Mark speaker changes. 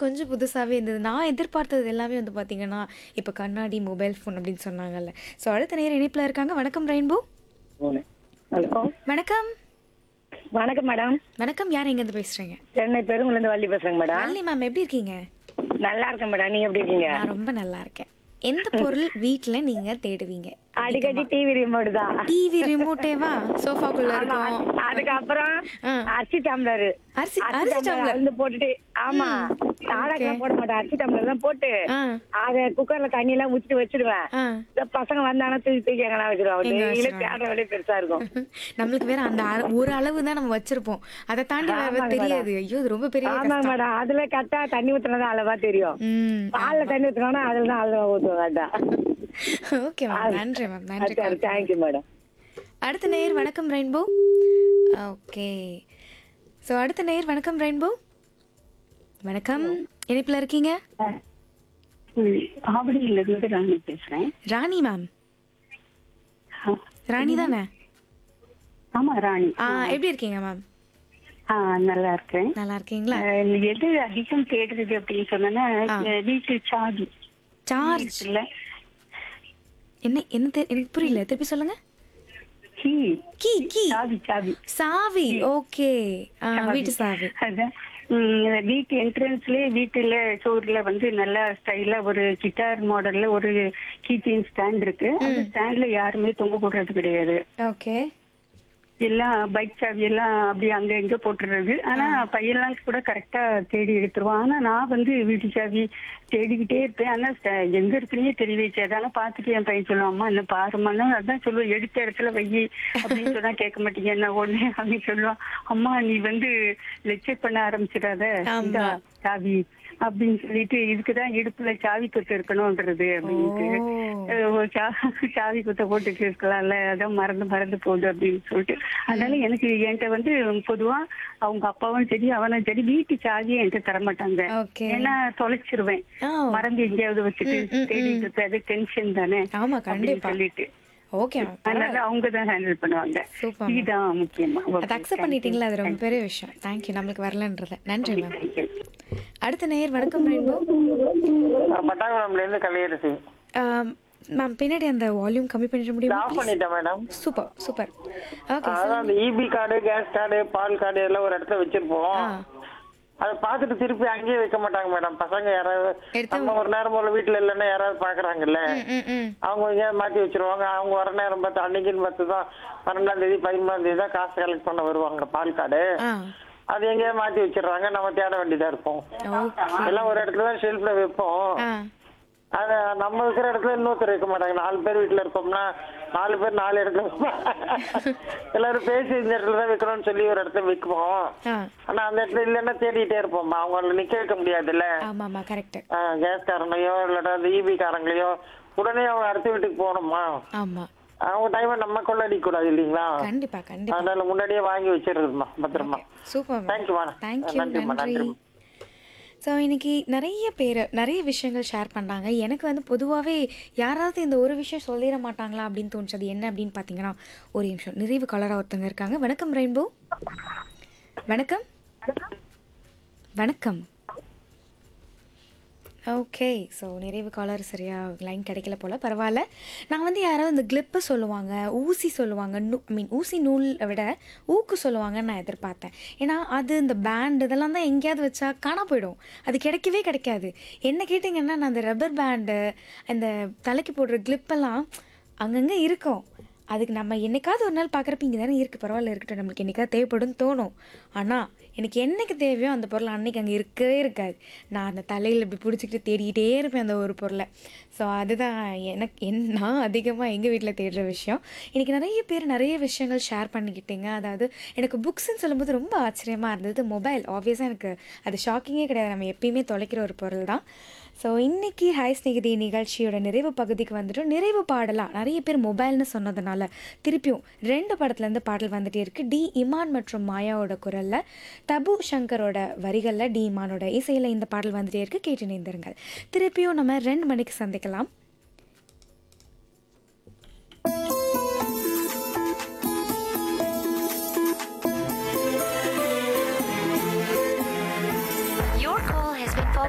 Speaker 1: கொஞ்சம் புதுசாவே இருந்தது. நான் எதிர்பார்த்தது எல்லாமே வந்து பார்த்தீங்கன்னா, இப்ப கண்ணாடி, மொபைல் ஃபோன் அப்படின்னு சொன்னாங்கல்ல. ஸோ அடுத்த நேயர் இணைப்புல இருக்காங்க. வணக்கம் ரெயின்போ.
Speaker 2: போனேன். ஹலோ
Speaker 1: வணக்கம்.
Speaker 2: வணக்கம் மேடம்
Speaker 1: வணக்கம். யார் எங்கேருந்து பேசுறீங்க?
Speaker 2: சென்னை பெருங்குலேருந்து வள்ளி பேசுறேங்க மேடம்
Speaker 1: வள்ளி மேம் எப்படி இருக்கீங்க?
Speaker 2: நல்லா இருக்கேன் மேடம் நீங்க எப்படி இருக்கீங்க
Speaker 1: நான் ரொம்ப நல்லா இருக்கேன். எந்த பொருள் வீட்ல நீங்க தேடுவீங்க?
Speaker 2: அடிக்கடி டிவி ரிமோட் தான்
Speaker 1: டிவி ரிமோட்டேவா? சோஃபாக்குள்ள
Speaker 2: ஆமா,
Speaker 1: இருக்கும்.
Speaker 2: அதுக்கப்புறம்
Speaker 1: ஆ.
Speaker 2: அரிசி டம்ளர்
Speaker 1: அரிசி அரிசி டம்ளர்.
Speaker 2: வந்து போட்டுட்டு ஆமா நாடகம் போட மாட்டேன் அரிசி டம்ளர் தான் போட்டு
Speaker 1: ஆ.
Speaker 2: அத குக்கர்ல தண்ணி எல்லாம் ஊத்திட்டு வச்சிடுவேன்
Speaker 1: ஆ.
Speaker 2: இந்த பசங்க வந்தாங்கன்னா தூக்கி தூக்கி எங்கன்னா வச்சிருவாங்க
Speaker 1: எங்க
Speaker 2: டெய்லி
Speaker 1: வச்சிருவாங்க?
Speaker 2: தேடுற வேலையே பெருசா இருக்கும்
Speaker 1: நம்மளுக்கு வேற அந்த அ- ஒரு அளவு தான் நம்ம வச்சிருப்போம். அதை தாண்டி வேற
Speaker 2: ஆமாங்க
Speaker 1: தெரியாது. ஐயோ இது ரொம்ப பெரிய
Speaker 2: ஆமாங்க
Speaker 1: கஷ்டம்.
Speaker 2: மேடம் அதுல கரெக்டா தண்ணி ஊத்துனதான் அளவா தெரியும்
Speaker 1: ம்.
Speaker 2: பால்ல தண்ணி ஊத்துனா அதுல தான் அளவா ஊத்துவாங்க அதான்
Speaker 1: ஓகே மேம் நன்றி மேம் நன்றி
Speaker 2: சரி தேங்க்யூ மேடம்
Speaker 1: அடுத்த நேயர் வணக்கம் ரெயின்போ ஓகே ஸோ அடுத்த நேயர் வணக்கம் ரெயின்போ வணக்கம் இணைப்பில் இருக்கீங்க
Speaker 3: ஆவடியில இருந்து ராணி பேசுறேன்
Speaker 1: ராணி மேம்
Speaker 3: ஆ,
Speaker 1: ராணி தானே
Speaker 3: ஆமா ராணி
Speaker 1: ஆ எப்படி இருக்கீங்க மேம்
Speaker 3: ஆ நல்லா இருக்கேன்
Speaker 1: நல்லா இருக்கீங்களா
Speaker 3: அஹ், எது அதிகம் தேடுறது அப்படின்னு சொன்னா வீட்டு சாவி
Speaker 1: சார்ஜ்
Speaker 3: இல்ல
Speaker 1: என்ன என்ன தெ- எனக்கு புரியல திருப்பி சொல்லுங்க
Speaker 3: கீ
Speaker 1: கீ கீ
Speaker 3: சாவி சாவி
Speaker 1: சாவி ஓகே வீட்டு சாவி
Speaker 3: அதான் உம், வீட்டு என்ட்ரன்ஸ்லயே வீட்டுல சோறுல வந்து நல்லா ஸ்டைலா ஒரு கிட்டார் மாடல்ல ஒரு கீச்சைன் ஸ்டாண்ட் இருக்கு அந்த ஸ்டாண்ட்ல யாருமே தொங்க போடுறது கிடையாது
Speaker 1: ஓகே
Speaker 3: எல்லாம் பைக் சாவி எல்லாம் அப்படியே அங்க எங்க போட்டுறது ஆனா பையன்லாம் கூட கரெக்டா தேடி எடுத்துருவான் ஆனா நான் வந்து வீட்டு சாவி தேடிக்கிட்டே இருப்பேன் ஆனா ஸ்ட- எங்க இருக்குன்னே தெரியவே செய்யாது ஆனா பாத்துட்டு என் பையன் சொல்லுவான் அம்மா என்ன பாருமான்னு அதான் சொல்லுவேன் எடுத்த இடத்துல வை அப்படின்னு சொன்னா கேட்க மாட்டீங்க என்ன ஒண்ணு அப்படின்னு சொல்லுவான் அம்மா நீ வந்து லெக்சர் பண்ண ஆரம்பிச்சிடாத
Speaker 1: ஆமா.
Speaker 3: இந்தா சாவி அப்படின்னு சொல்லிட்டு இதுக்குதான் இடுப்புல சாவி குத்து இருக்கணும்ன்றது அப்படின்ட்டு
Speaker 1: ஓ.
Speaker 3: அஹ் ஒரு சா- சாவி குத்த போட்டுட்டு இருக்கலாம்ல அதான் மறந்து மறந்து போகுது அப்படின்னு சொல்லிட்டு அதனால எனக்கு என்கிட்ட வந்து பொதுவா அவங்க அப்பாவும் சரி அவனும் சரி வீட்டு சாவியை என்கிட்ட தர மாட்டாங்க
Speaker 1: ஓகே
Speaker 3: ஏன்னா தொலைச்சிருவேன்
Speaker 1: ஆ
Speaker 3: மறந்து எங்கேயாவது வச்சுட்டு தேடிட்டு இருப்பேன் அது டென்ஷன் தானே
Speaker 1: ஆமா
Speaker 3: அப்படின்னு
Speaker 1: கண்டிப்பா
Speaker 3: சொல்லிட்டு
Speaker 1: ஓகே மேம்
Speaker 3: அதனால அவங்க தான் ஹேண்டில் பண்ணுவாங்க
Speaker 1: Super, ma'am.
Speaker 3: இதுதான் முக்கியமா
Speaker 1: அதை அக்செப்ட் பண்ணிட்டீங்களா அது ரொம்ப பெரிய விஷயம் தேங்க்யூ நம்மளுக்கு வரலன்றத நன்றி மேம் அடுத்த நேயர் வணக்கம் ரெயின்போ
Speaker 4: பட்டாங்குளம்ல இருந்து கலையரசி
Speaker 1: மேம் பின்னாடி அந்த வால்யூம் கம்மி பண்ணிட முடியுமா
Speaker 4: ஆஃப் பண்ணிட்டேன் மேடம்
Speaker 1: சூப்பர் சூப்பர் ஓகே
Speaker 4: அதான் அந்த இபி கார்டு கேஸ் கார்டு பால் கார்டு எல்லாம் ஒரு இடத்துல வச்சிருப்போம்
Speaker 1: ஆ
Speaker 4: அதை பார்த்துட்டு திருப்பி அங்கேயே வைக்க மாட்டாங்க மேடம் பசங்க யாராவது
Speaker 1: எடுத்து-
Speaker 4: நம்ம ஒரு நேரம் போல வீட்டுல இல்லைன்னா யாராவது பாக்குறாங்கல்ல
Speaker 1: ம், ம் ம்
Speaker 4: அவங்க எங்கேயாவது மாத்தி வச்சிருவாங்க அவங்க வர நேரம் பார்த்து அன்னைக்குன்னு பார்த்து தான் பன்னெண்டாம் தேதி பதிமூணாம் தேதி தான் காசு கலெக்ட் பண்ண வருவாங்க பால் கார்டு
Speaker 1: ஆ
Speaker 4: அது எங்கேயாவது மாத்தி வச்சிடுறாங்க நம்ம தேட வேண்டியதா இருப்போம்
Speaker 1: ஓகே
Speaker 4: எல்லாம் ஒரு இடத்துல தான் ஷெல்ஃப்ல வைப்போம்
Speaker 1: ஆ
Speaker 4: அத நம்ம இருக்கிற இடத்துல இன்னொருத்தர் வைக்க மாட்டாங்க நாலு பேர் வீட்டுல இருக்கோம்னா நாலு பேர் நாலு இடத்துல வைப்பாங்க. எல்லாரும் பேசி இந்த இடத்துல தான் வைக்கணும்னு சொல்லி ஒரு இடத்துல வைக்குவோம்
Speaker 1: ஆ
Speaker 4: ஆனா அந்த இடத்துல இல்லைன்னா தேடிட்டே இருப்போம் அவங்கள நிக்க வைக்க முடியாதுல்ல
Speaker 1: ஆமா ஆமா கரெக்ட்
Speaker 4: கேஸ் காரங்களையோ இல்லாட்டா அந்த இபி காரங்களையோ உடனே அவங்க அடுத்த வீட்டுக்கு போகணுமா
Speaker 1: ஆமா
Speaker 4: அவங்க டைமை நம்ம கொள்ளடிக்க கூடாது இல்லைங்களா
Speaker 1: கண்டிப்பா கண்டிப்பா
Speaker 4: அதனால முன்னாடியே வாங்கி வச்சிருக்குமா பத்திரமா
Speaker 1: super
Speaker 4: Thank you, madam.
Speaker 1: Thank you
Speaker 4: நன்றிம்மா,
Speaker 1: நன்றி
Speaker 4: நன்றிம்மா.
Speaker 1: ஸோ இன்னைக்கு நிறைய பேர் நிறைய விஷயங்கள் ஷேர் பண்ணுறாங்க எனக்கு வந்து பொதுவாகவே யாராவது இந்த ஒரு விஷயம் சொல்லிட மாட்டாங்களா அப்படின்னு தோணுச்சது என்ன அப்படின்னு பார்த்தீங்கன்னா ஒரு நிமிஷம் நிறைவு கலராக ஒருத்தவங்க இருக்காங்க வணக்கம் ரெயின்போ வணக்கம் வணக்கம் ஓகே ஸோ நிறைவு காலர் சரியா லைன் கிடைக்கல போல் பரவாயில்ல நான் வந்து யாராவது இந்த கிளிப்பு சொல்லுவாங்க ஊசி சொல்லுவாங்க நூ ஐ மீன் ஊசி நூல் விட ஊக்கு சொல்லுவாங்கன்னு நான் எதிர்பார்த்தேன் ஏன்னா அது இந்த பேண்ட் இதெல்லாம் தான் எங்கேயாவது வச்சா காணா போயிடும் அது கிடைக்கவே கிடைக்காது என்ன கேட்டிங்கன்னா நான் அந்த ரப்பர் பேண்டு அந்த தலைக்கு போடுற கிளிப்பெல்லாம் அங்கங்கே இருக்கும் அதுக்கு நம்ம என்னைக்காவது ஒரு நாள் பார்க்குறப்ப இங்கே தானே இருக்குது பரவாயில்ல இருக்கட்டும் நம்மளுக்கு என்னைக்காவது தேவைப்படும்னு தோணும் ஆனால் எனக்கு என்னைக்கு தேவையோ அந்த பொருள் அன்னைக்கு அங்கே இருக்கவே இருக்காது நான் அந்த தலையில் இப்படி பிடிச்சிக்கிட்டு தேடிக்கிட்டே இருப்பேன் அந்த ஒரு பொருளை ஸோ அதுதான் எனக்கு என் நான் அதிகமாக எங்கள் வீட்டில் தேடுற விஷயம் இன்றைக்கி நிறைய பேர் நிறைய விஷயங்கள் ஷேர் பண்ணிக்கிட்டீங்க அதாவது எனக்கு புக்ஸ்ன்னு சொல்லும்போது ரொம்ப ஆச்சரியமாக இருந்தது மொபைல் ஆப்வியஸாக எனக்கு அது ஷாக்கிங்கே கிடையாது நம்ம எப்பயுமே தொலைக்கிற ஒரு பொருள் தான் ஸோ இன்னைக்கு ஹாய் ஸ்நேகிதி நிகழ்ச்சியோட நிறைவு பகுதிக்கு வந்துட்டோம் நிறைவு பாடலாம் நிறைய பேர் மொபைல்னு சொன்னதுனால திருப்பியும் ரெண்டு படத்துலேருந்து பாடல் வந்துட்டே இருக்கு டி இமான் மற்றும் மாயாவோட குரலில் தபு சங்கரோட வரிகளில் டி இமானோட இசையில் இந்த பாடல் வந்துட்டே இருக்கு கேட்டு நேர்ந்திருங்கள் திருப்பியும் நம்ம ரெண்டு மணிக்கு சந்திக்கலாம்